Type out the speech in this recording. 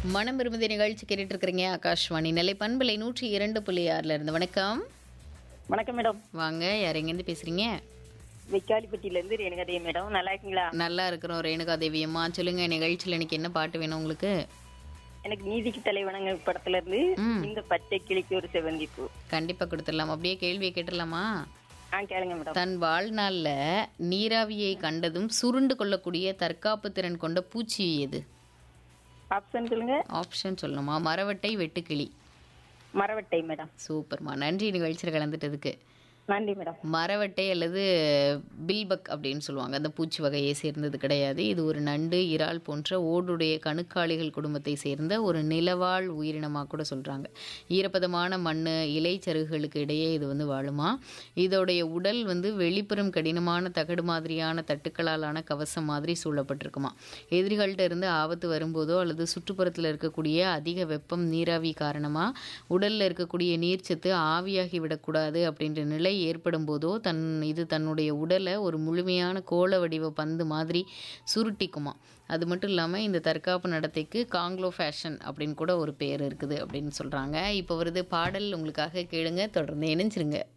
மனம் விரும்புதி நிகழ்ச்சி கேட்டுட்டு இருக்கிறீங்க ஆகாஷ்வாணி நெல்லை பண்பலை நூற்றி இரண்டு புள்ளி ஆறுல இருந்து வணக்கம் வணக்கம் மேடம் வாங்க யார் எங்கேருந்து பேசுறீங்க வெக்காலிப்பட்டியில இருந்து ரேணுகதே மேடம் நல்லா இருக்கீங்களா நல்லா இருக்கிறோம் ரேணுகா தேவி அம்மா சொல்லுங்க நிகழ்ச்சியில் இன்னைக்கு என்ன பாட்டு வேணும் உங்களுக்கு எனக்கு நீதிக்கு தலைவனங்க படத்துல இருந்து ம். இந்த பச்சை கிளிக்கு ஒரு செவந்தி பூ கண்டிப்பா கொடுத்துடலாம் அப்படியே கேள்வியை கேட்டுடலாமா ஆ கேளுங்க மேடம் தன் வாழ்நாள்ல நீராவியை கண்டதும் சுருண்டு கொள்ளக்கூடிய தற்காப்பு திறன் கொண்ட பூச்சி எது ஆப்ஷன் சொல்லுங்க ஆப்ஷன் சொல்லணுமா மரவட்டை வெட்டுக்கிளி மரவட்டை மேடம் சூப்பர்மா நன்றி நிகழ்ச்சியில் கலந்துட்டதுக்கு நன்றி மேடம் மரவட்டை அல்லது பில்பக் அப்படின்னு சொல்லுவாங்க அந்த பூச்சி வகையை சேர்ந்தது கிடையாது இது ஒரு நண்டு இறால் போன்ற ஓடுடைய கணுக்காளிகள் குடும்பத்தை சேர்ந்த ஒரு நிலவாழ் உயிரினமாக கூட சொல்கிறாங்க ஈரப்பதமான மண் இலைச்சருகுகளுக்கு இடையே இது வந்து வாழுமா இதோடைய உடல் வந்து வெளிப்புறம் கடினமான தகடு மாதிரியான தட்டுக்களாலான கவசம் மாதிரி சூழப்பட்டிருக்குமா எதிரிகள்கிட்ட இருந்து ஆபத்து வரும்போதோ அல்லது சுற்றுப்புறத்தில் இருக்கக்கூடிய அதிக வெப்பம் நீராவி காரணமாக உடலில் இருக்கக்கூடிய நீர்ச்சத்து ஆவியாகி விடக்கூடாது அப்படின்ற நிலை ஏற்படும் போதோ தன் இது தன்னுடைய உடலை ஒரு முழுமையான கோள வடிவ பந்து மாதிரி சுருட்டிக்குமா அது மட்டும் இல்லாமல் இந்த தற்காப்பு நடத்தைக்கு காங்க்ளோ ஃபேஷன் அப்படின்னு கூட ஒரு பேர் இருக்குது அப்படின்னு சொல்கிறாங்க இப்போ வருது பாடல் உங்களுக்காக கேளுங்க தொடர்ந்து இணைஞ்சிருங்க